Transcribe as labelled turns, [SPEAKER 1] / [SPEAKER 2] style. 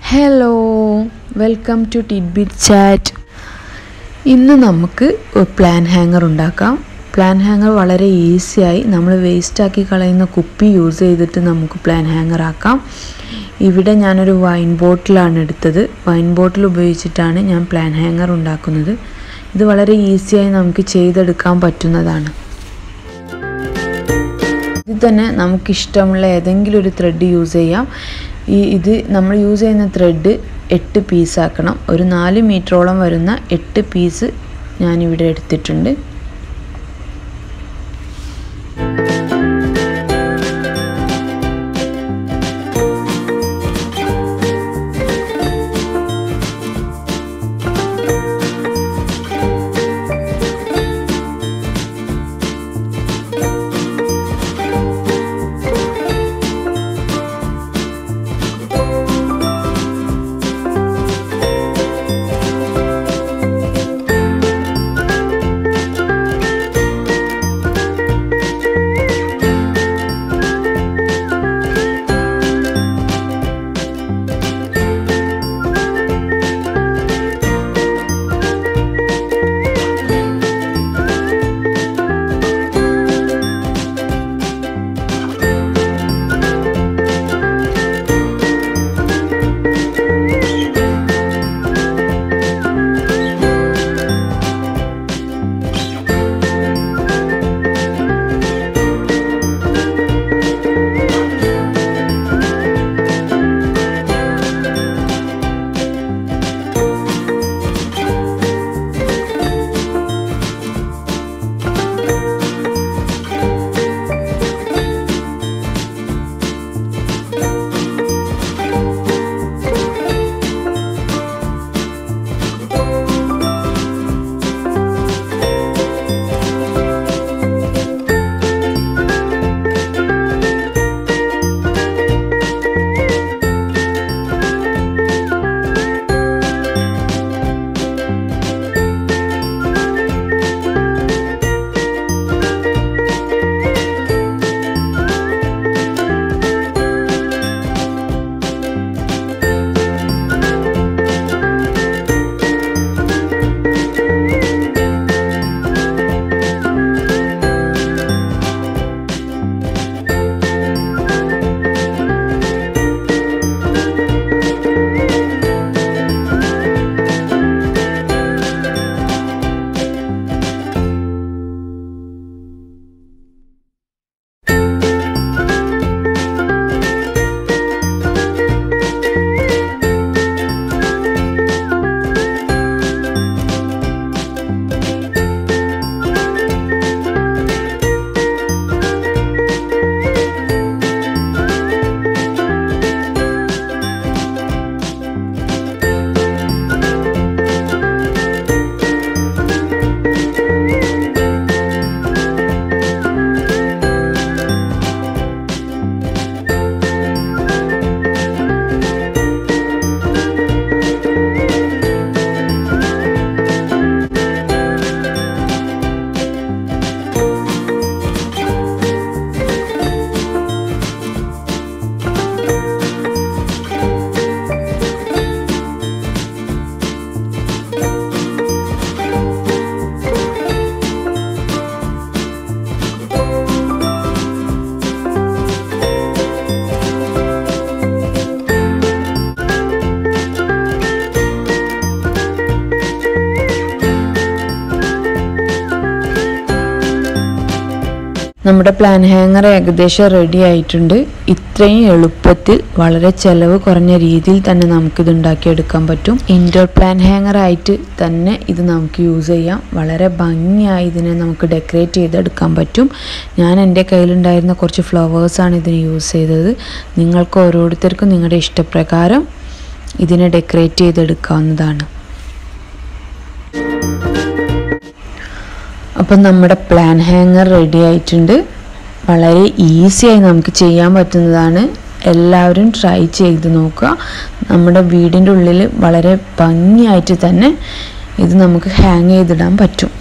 [SPEAKER 1] hello welcome to tidbit chat ഇന്ന് നമുക്ക് plant hanger ഉണ്ടാക്കാം പ്ലാൻ ഹാങ്ങർ വളരെ ഈസിയായി നമ്മൾ വേസ്റ്റാക്കി കളയുന്ന കുപ്പി യൂസ് ചെയ്തിട്ട് നമുക്ക് പ്ലാൻ ഹാങ്ങർ ആക്കാം ഇവിടെ ഞാനൊരു വൈൻ ബോട്ടിലാണ് എടുത്തത് വൈൻ ബോട്ടിൽ ഉപയോഗിച്ചിട്ടാണ് ഞാൻ പ്ലാൻ ഹാങ്ങർ ഉണ്ടാക്കുന്നത് ഇത് വളരെ ഈസിയായി നമുക്ക് ചെയ്തെടുക്കാൻ പറ്റുന്നതാണ് ഇതിൽ തന്നെ നമുക്കിഷ്ടമുള്ള ഏതെങ്കിലും ഒരു ത്രെഡ് യൂസ് ചെയ്യാം ഈ ഇത് നമ്മൾ യൂസ് ചെയ്യുന്ന ത്രെഡ് എട്ട് പീസാക്കണം ഒരു നാല് മീറ്ററോളം വരുന്ന എട്ട് പീസ് ഞാനിവിടെ എടുത്തിട്ടുണ്ട് നമ്മുടെ പ്ലാൻ ഹാങ്ങർ ഏകദേശം റെഡി ആയിട്ടുണ്ട് ഇത്രയും എളുപ്പത്തിൽ വളരെ ചെലവ് കുറഞ്ഞ രീതിയിൽ തന്നെ നമുക്കിത് ഉണ്ടാക്കിയെടുക്കാൻ പറ്റും ഇൻഡോർ പ്ലാൻ ഹാങ്ങർ ആയിട്ട് തന്നെ ഇത് നമുക്ക് യൂസ് ചെയ്യാം വളരെ ഭംഗിയായി ഇതിനെ നമുക്ക് ഡെക്കറേറ്റ് ചെയ്തെടുക്കാൻ പറ്റും ഞാൻ എൻ്റെ കയ്യിലുണ്ടായിരുന്ന കുറച്ച് ഫ്ലവേഴ്സാണ് ഇതിന് യൂസ് ചെയ്തത് നിങ്ങൾക്ക് ഓരോരുത്തർക്കും നിങ്ങളുടെ ഇഷ്ടപ്രകാരം ഇതിനെ ഡെക്കറേറ്റ് ചെയ്തെടുക്കാവുന്നതാണ് അപ്പം നമ്മുടെ പ്ലാൻ ഹാങ്ങർ റെഡി ആയിട്ടുണ്ട് വളരെ ഈസിയായി നമുക്ക് ചെയ്യാൻ പറ്റുന്നതാണ് എല്ലാവരും ട്രൈ ചെയ്ത് നോക്കുക നമ്മുടെ വീടിൻ്റെ ഉള്ളിൽ വളരെ ഭംഗിയായിട്ട് തന്നെ ഇത് നമുക്ക് ഹാങ് ചെയ്തിടാൻ പറ്റും